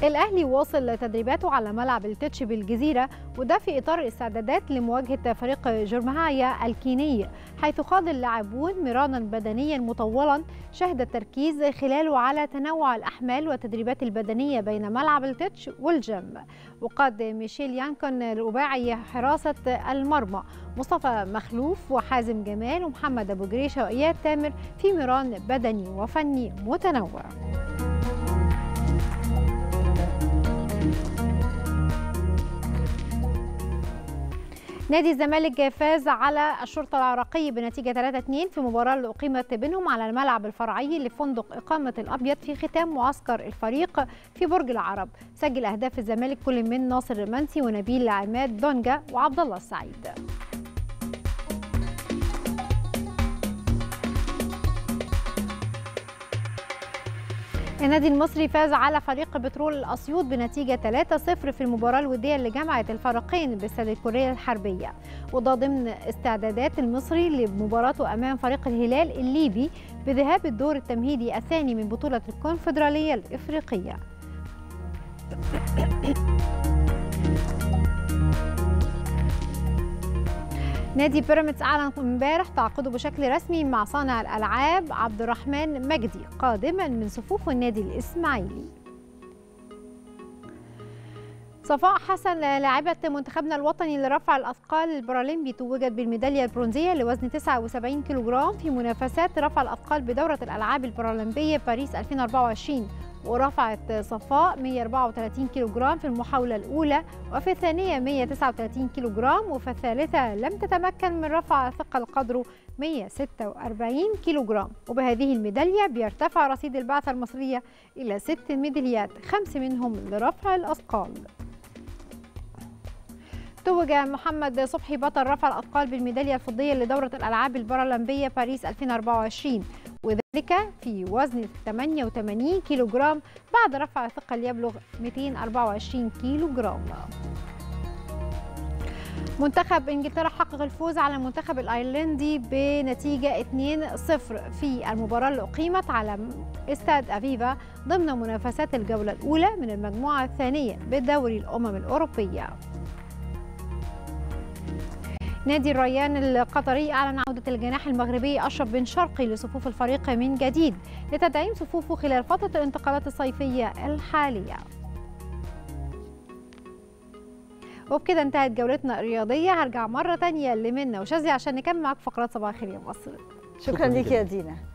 الأهلي واصل تدريباته على ملعب التتش بالجزيرة وده في إطار الاستعدادات لمواجهة فريق جرمهايا الكيني حيث خاض اللاعبون مرانا بدنيا مطولا شهد التركيز خلاله على تنوع الأحمال والتدريبات البدنية بين ملعب التتش والجيم وقاد ميشيل يانكون الرباعي حراسة المرمى مصطفى مخلوف وحازم جمال ومحمد أبو جريشة وإياد تامر في مران بدني وفني متنوع نادي الزمالك فاز على الشرطة العراقي بنتيجة 3-2 في مباراة اللي أقيمت بينهم على الملعب الفرعي لفندق إقامة الأبيض في ختام معسكر الفريق في برج العرب سجل أهداف الزمالك كل من ناصر المنسي ونبيل عماد دونجا وعبد الله السعيد النادي المصري فاز على فريق بترول الأسيوط بنتيجة 3-0 في المباراة الودية اللي جمعت الفريقين باستاد الكورية الحربية وده ضمن استعدادات المصري لمباراته أمام فريق الهلال الليبي بذهاب الدور التمهيدي الثاني من بطولة الكونفدرالية الإفريقية نادي بيراميدز اعلن امبارح تعاقده بشكل رسمي مع صانع الالعاب عبد الرحمن مجدي قادما من صفوف النادي الاسماعيلي صفاء حسن لاعبة منتخبنا الوطني لرفع الأثقال البارالمبي توجت بالميدالية البرونزية لوزن 79 كيلوغرام في منافسات رفع الأثقال بدورة الألعاب البارالمبية باريس 2024 ورفعت صفاء 134 كيلوغرام في المحاولة الأولى وفي الثانية 139 كيلوغرام وفي الثالثة لم تتمكن من رفع ثقل قدره 146 كيلوغرام وبهذه الميدالية بيرتفع رصيد البعثة المصرية إلى ست ميداليات خمس منهم لرفع الأثقال توج محمد صبحي بطل رفع الأثقال بالميدالية الفضية لدورة الألعاب البارالمبية باريس 2024 وذلك في وزن 88 كيلوغرام بعد رفع ثقل يبلغ 224 كيلوغرام منتخب انجلترا حقق الفوز على المنتخب الايرلندي بنتيجه 2-0 في المباراه اللي اقيمت على استاد افيفا ضمن منافسات الجوله الاولى من المجموعه الثانيه بدوري الامم الاوروبيه نادي الريان القطري أعلن عودة الجناح المغربي أشرف بن شرقي لصفوف الفريق من جديد لتدعيم صفوفه خلال فترة الانتقالات الصيفية الحالية وبكده انتهت جولتنا الرياضية هرجع مرة تانية لمنى وشاذلي عشان نكمل معاكم فقرات صباح الخير يا مصر شكرا ليك يا دينا